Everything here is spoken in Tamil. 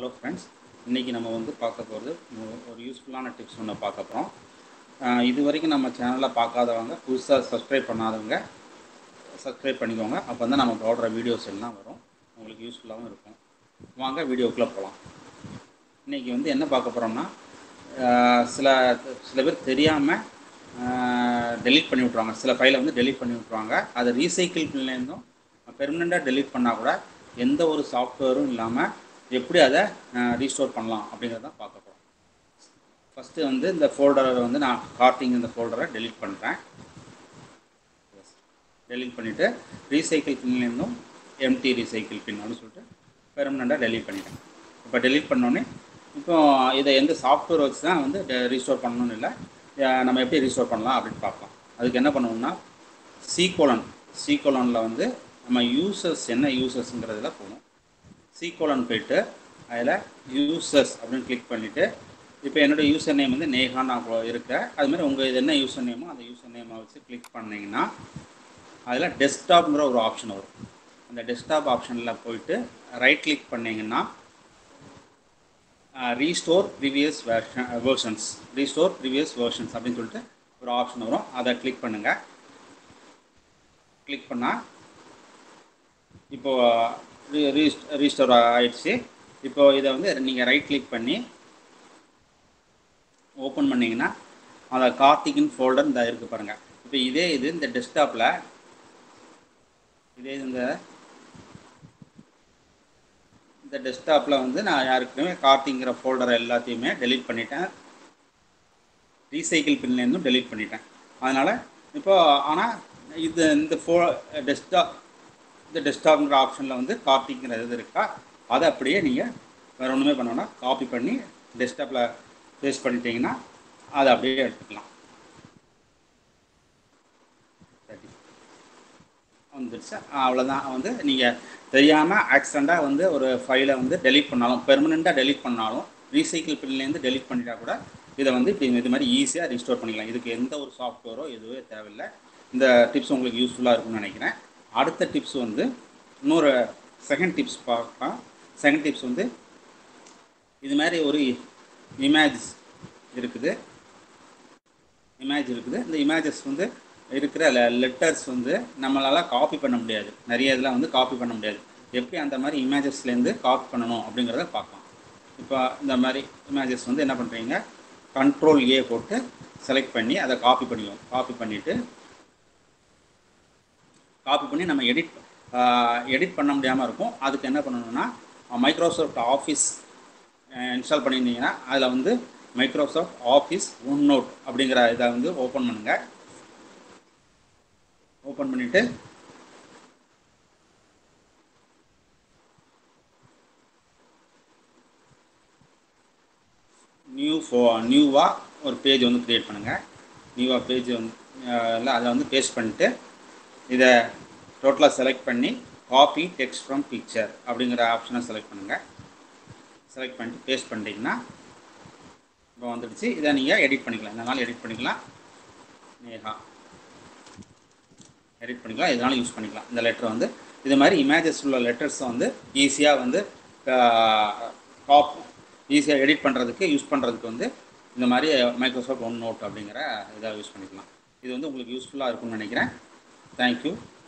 ஹலோ ஃப்ரெண்ட்ஸ் இன்றைக்கி நம்ம வந்து பார்க்க போகிறது ஒரு யூஸ்ஃபுல்லான டிப்ஸ் ஒன்று பார்க்க போகிறோம் இது வரைக்கும் நம்ம சேனலில் பார்க்காதவங்க புதுசாக சப்ஸ்கிரைப் பண்ணாதவங்க சப்ஸ்கிரைப் பண்ணிக்கோங்க அப்போ தான் நம்ம போடுற வீடியோஸ் எல்லாம் வரும் உங்களுக்கு யூஸ்ஃபுல்லாகவும் இருக்கும் வாங்க வீடியோக்குள்ளே போகலாம் இன்றைக்கி வந்து என்ன பார்க்க போகிறோம்னா சில சில பேர் தெரியாமல் டெலீட் பண்ணி விட்ருவாங்க சில ஃபைலை வந்து டெலீட் பண்ணி விட்ருவாங்க அதை ரீசைக்கிள் பின்லேருந்தும் பெர்மனெண்ட்டாக டெலீட் பண்ணால் கூட எந்த ஒரு சாஃப்ட்வேரும் இல்லாமல் எப்படி அதை ரீஸ்டோர் பண்ணலாம் அப்படிங்கிறத பார்க்க போகிறோம் ஃபஸ்ட்டு வந்து இந்த ஃபோல்டரை வந்து நான் கார்ட்டிங் இந்த ஃபோல்டரை டெலீட் பண்ணுறேன் டெலீட் பண்ணிவிட்டு ரீசைக்கிள் பின்லேருந்தும் எம்டி ரீசைக்கிள் பின் அப்படின்னு சொல்லிட்டு பெர்மனெண்ட்டாக டெலீட் பண்ணிட்டேன் இப்போ டெலீட் பண்ணோன்னே இப்போ இதை எந்த சாஃப்ட்வேர் வச்சு தான் வந்து ரீஸ்டோர் பண்ணணும்னு இல்லை நம்ம எப்படி ரீஸ்டோர் பண்ணலாம் அப்படின்னு பார்க்கலாம் அதுக்கு என்ன பண்ணுவோம்னா சீகோலன் சீகோலனில் வந்து நம்ம யூசர்ஸ் என்ன யூசர்ஸுங்கிறதுல போகணும் சீகோலன் போயிட்டு அதில் யூசர்ஸ் அப்படின்னு கிளிக் பண்ணிவிட்டு இப்போ என்னோடய யூசர் நேம் வந்து நேஹா நான் இருக்கேன் அதுமாதிரி உங்கள் இது என்ன யூசர் நேமோ அந்த யூசர் நேமை வச்சு கிளிக் பண்ணிங்கன்னா அதில் டெஸ்க்டாப்ங்கிற ஒரு ஆப்ஷன் வரும் அந்த டெஸ்க்டாப் ஆப்ஷனில் போயிட்டு ரைட் கிளிக் பண்ணிங்கன்னா restore previous version versions restore previous versions அப்படின்னு சொல்லிட்டு ஒரு ஆப்ஷன் வரும் அதை கிளிக் பண்ணுங்கள் கிளிக் பண்ணால் இப்போது ரீஸ்ட் ரீஸ்டோர் ஆகிடுச்சு இப்போது இதை வந்து நீங்கள் ரைட் கிளிக் பண்ணி ஓப்பன் பண்ணிங்கன்னா அந்த கார்த்திகின் ஃபோல்டர் இந்த இருக்குது பாருங்கள் இப்போ இதே இது இந்த டெஸ்க்டாப்பில் இதே இந்த இந்த டெஸ்க்டாப்பில் வந்து நான் யாருக்குமே கார்த்திங்கிற ஃபோல்டரை எல்லாத்தையுமே டெலீட் பண்ணிட்டேன் ரீசைக்கிள் பின்லேருந்தும் டெலீட் பண்ணிட்டேன் அதனால் இப்போ ஆனால் இது இந்த ஃபோ டெஸ்க்டாப் இந்த டெஸ்க்டாப்ங்கிற ஆப்ஷனில் வந்து காப்பிங்கிற இது இருக்கா அதை அப்படியே நீங்கள் வேறு ஒன்றுமே பண்ணோன்னா காப்பி பண்ணி டெஸ்க்டாப்பில் பேஸ்ட் பண்ணிட்டீங்கன்னா அதை அப்படியே எடுத்துக்கலாம் வந்துடுச்சு அவ்வளோதான் வந்து நீங்கள் தெரியாமல் ஆக்சிடெண்ட்டாக வந்து ஒரு ஃபைலை வந்து டெலீட் பண்ணாலும் பெர்மனெண்ட்டாக டெலீட் பண்ணாலும் ரீசைக்கிள் பின்லேருந்து டெலீட் பண்ணிட்டா கூட இதை வந்து இப்படி இது மாதிரி ஈஸியாக ரீஸ்டோர் பண்ணிக்கலாம் இதுக்கு எந்த ஒரு சாஃப்ட்வேரோ எதுவே தேவையில்லை இந்த டிப்ஸ் உங்களுக்கு யூஸ்ஃபுல்லாக இருக்கும்னு நினைக்கிறேன் அடுத்த டிப்ஸ் வந்து இன்னொரு செகண்ட் டிப்ஸ் பார்க்கலாம் செகண்ட் டிப்ஸ் வந்து இது மாதிரி ஒரு இமேஜ் இருக்குது இமேஜ் இருக்குது இந்த இமேஜஸ் வந்து இருக்கிற லெட்டர்ஸ் வந்து நம்மளால் காப்பி பண்ண முடியாது நிறைய இதில் வந்து காப்பி பண்ண முடியாது எப்படி அந்த மாதிரி இமேஜஸ்லேருந்து காப்பி பண்ணணும் அப்படிங்கிறத பார்க்கலாம் இப்போ இந்த மாதிரி இமேஜஸ் வந்து என்ன பண்ணுறீங்க கண்ட்ரோல் ஏ போட்டு செலக்ட் பண்ணி அதை காப்பி பண்ணிடுவோம் காப்பி பண்ணிவிட்டு காப்பி பண்ணி நம்ம எடிட் எடிட் பண்ண முடியாமல் இருக்கும் அதுக்கு என்ன பண்ணணும்னா மைக்ரோசாஃப்ட் ஆஃபீஸ் இன்ஸ்டால் பண்ணியிருந்தீங்கன்னா அதில் வந்து மைக்ரோசாஃப்ட் ஆஃபீஸ் ஒன் நோட் அப்படிங்கிற இதை வந்து ஓப்பன் பண்ணுங்கள் ஓப்பன் பண்ணிவிட்டு நியூ ஃபோ நியூவாக ஒரு பேஜ் வந்து க்ரியேட் பண்ணுங்கள் நியூவாக பேஜ் வந்து இல்லை அதை வந்து பேஸ்ட் பண்ணிட்டு இதை டோட்டலாக செலக்ட் பண்ணி காப்பி டெக்ஸ்ட் ஃப்ரம் பிக்சர் அப்படிங்கிற ஆப்ஷனை செலக்ட் பண்ணுங்கள் செலக்ட் பண்ணிட்டு பேஸ்ட் பண்ணிட்டீங்கன்னா இப்போ வந்துடுச்சு இதை நீங்கள் எடிட் பண்ணிக்கலாம் இதனால் எடிட் பண்ணிக்கலாம் நேஹா எடிட் பண்ணிக்கலாம் இதனால் யூஸ் பண்ணிக்கலாம் இந்த லெட்டர் வந்து இது மாதிரி இமேஜஸ் உள்ள லெட்டர்ஸை வந்து ஈஸியாக வந்து காப் ஈஸியாக எடிட் பண்ணுறதுக்கு யூஸ் பண்ணுறதுக்கு வந்து இந்த மாதிரி மைக்ரோசாஃப்ட் ஒன் நோட் அப்படிங்கிற இதை யூஸ் பண்ணிக்கலாம் இது வந்து உங்களுக்கு யூஸ்ஃபுல்லாக இருக்கும்னு நினைக்கிறேன் தேங்க்யூ